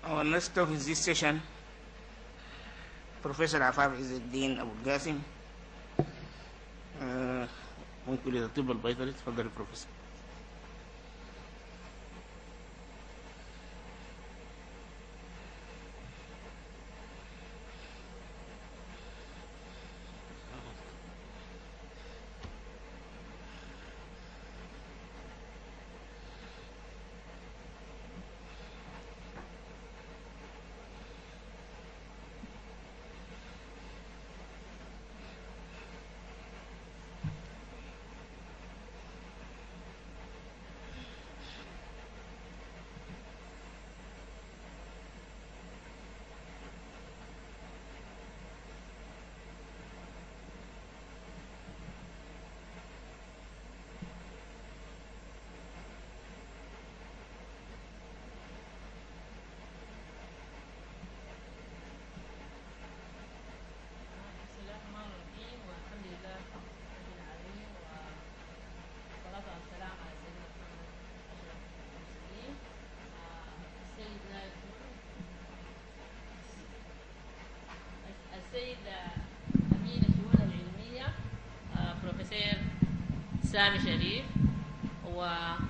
Our next talk in this session, Professor Afaf Izzuddin Abu Qasim آه، من كلية الطب البيطري تفضل يا بروفيسور بسم الله الرحمن الرحيم والحمد لله رب العالمين والصلاة والسلام على سيدنا محمد أشرف المرسلين آه، السيد نائب السيد أمين الشؤون العلمية آه، بروفيسور سامي شريف و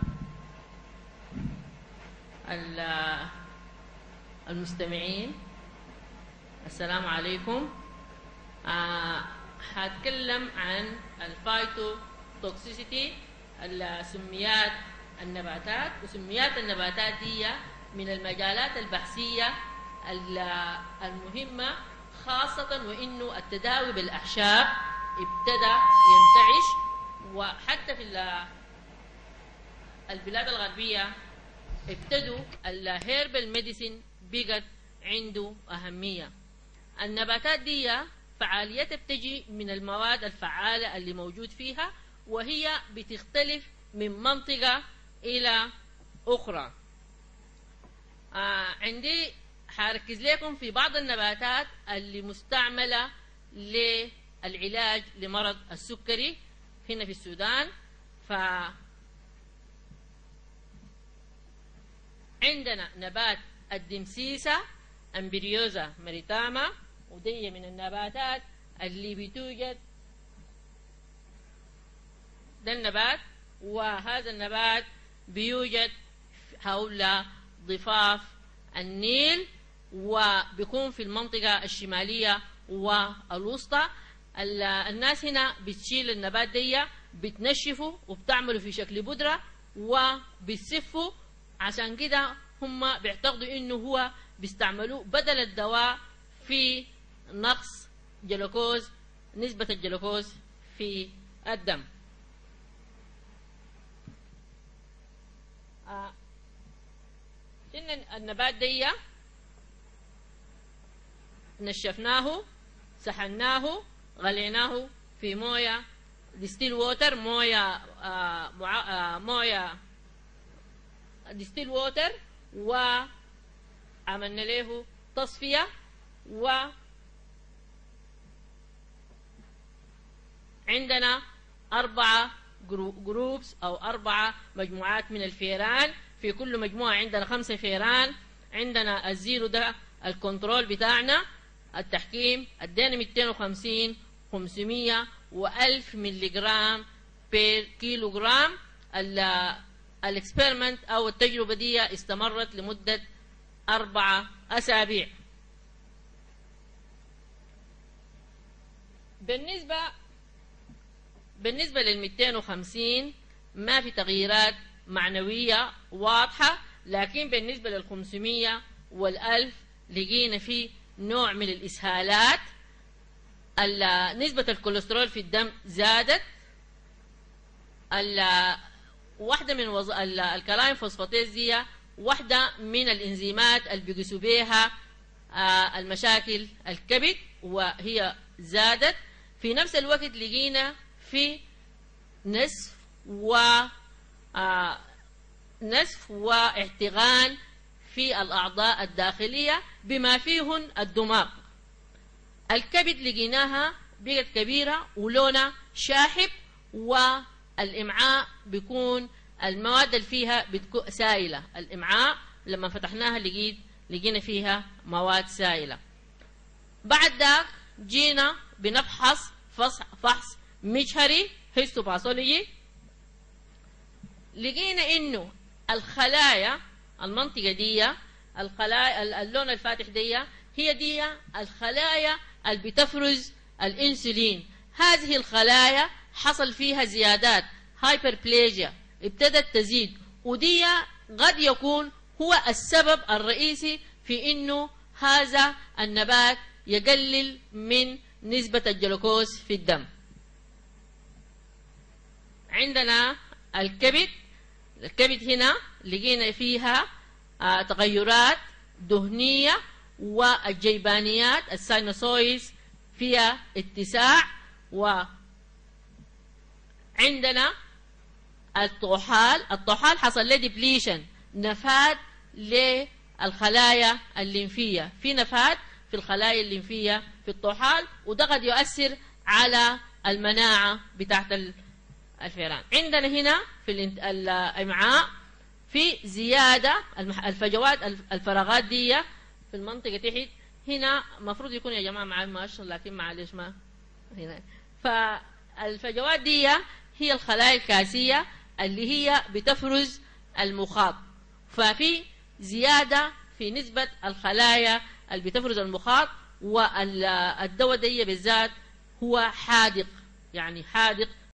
ال- المستمعين السلام عليكم آه هتكلم عن الفايتو توكسيسيتي السميات النباتات وسميات النباتات دي من المجالات البحثية ال- المهمة خاصة وإنه التداوي بالأعشاب ابتدى ينتعش وحتى في ال- البلاد الغربية ابتدوا الهيربال ميديسين بقت عنده أهمية النباتات دي فعاليتها بتجي من المواد الفعالة اللي موجود فيها وهي بتختلف من منطقة إلى أخرى آه عندي حركز لكم في بعض النباتات اللي مستعملة للعلاج لمرض السكري هنا في السودان ف عندنا نبات الدمسيسة أمبريوزا مريتاما ودي من النباتات اللي بتوجد ده النبات وهذا النبات بيوجد حول ضفاف النيل وبيكون في المنطقة الشمالية والوسطى ال- الناس هنا بتشيل النبات دي بتنشفه وبتعمله في شكل بودرة وبتسفه عشان كده هم بيعتقدوا انه هو بيستعملوه بدل الدواء في نقص جلوكوز نسبة الجلوكوز في الدم آه. إن النبات دي نشفناه سحناه غليناه في مويه ديستيل ووتر مويه آه مع... آه مويه ديستيل ووتر وعملنا له تصفيه و عندنا أربعة جروبس أو أربعة مجموعات من الفيران في كل مجموعة عندنا خمسة فيران عندنا الزيرو ده الكنترول بتاعنا التحكيم ادينا 250 500 و1000 ملي جرام بير كيلو جرام الاكسبيرمنت او التجربه دي استمرت لمده اربعه اسابيع بالنسبه بالنسبه لل 250 ما في تغييرات معنويه واضحه لكن بالنسبه لل 500 وال1000 لقينا في نوع من الإسهالات نسبة الكوليسترول في الدم زادت واحدة من وظ... الكلاين فوسفاتيز دي واحدة من الإنزيمات اللي بيقيسوا بيها المشاكل الكبد وهي زادت في نفس الوقت لقينا في نسف و نسف واحتغان في الأعضاء الداخلية بما فيهن الدماغ الكبد لقيناها بقت كبيرة ولونها شاحب والإمعاء بيكون المواد اللي فيها بتكون سائلة الإمعاء لما فتحناها لقيت لقينا فيها مواد سائلة بعد ذاك جينا بنفحص فحص, فحص مجهري هيستوباثولوجي لقينا انه الخلايا المنطقة دي الخلايا اللون الفاتح دي هي دي الخلايا اللي بتفرز الانسولين هذه الخلايا حصل فيها زيادات هايبربليجيا ابتدت تزيد ودي قد يكون هو السبب الرئيسي في انه هذا النبات يقلل من نسبة الجلوكوز في الدم عندنا الكبد الكبد هنا لقينا فيها آه تغيرات دهنية والجيبانيات الساينوسويز فيها اتساع وعندنا الطحال الطحال حصل له ديبليشن نفاد للخلايا الليمفية في نفاد في الخلايا الليمفية في الطحال وده قد يؤثر على المناعة بتاعت الفئران عندنا هنا في الامعاء في زيادة الفجوات الفراغات دي في المنطقة تحت هنا المفروض يكون يا جماعة مع المؤشر لكن معلش ما هنا فالفجوات دي هي الخلايا الكاسية اللي هي بتفرز المخاط ففي زيادة في نسبة الخلايا اللي بتفرز المخاط والدواء دي بالذات هو حادق يعني حادق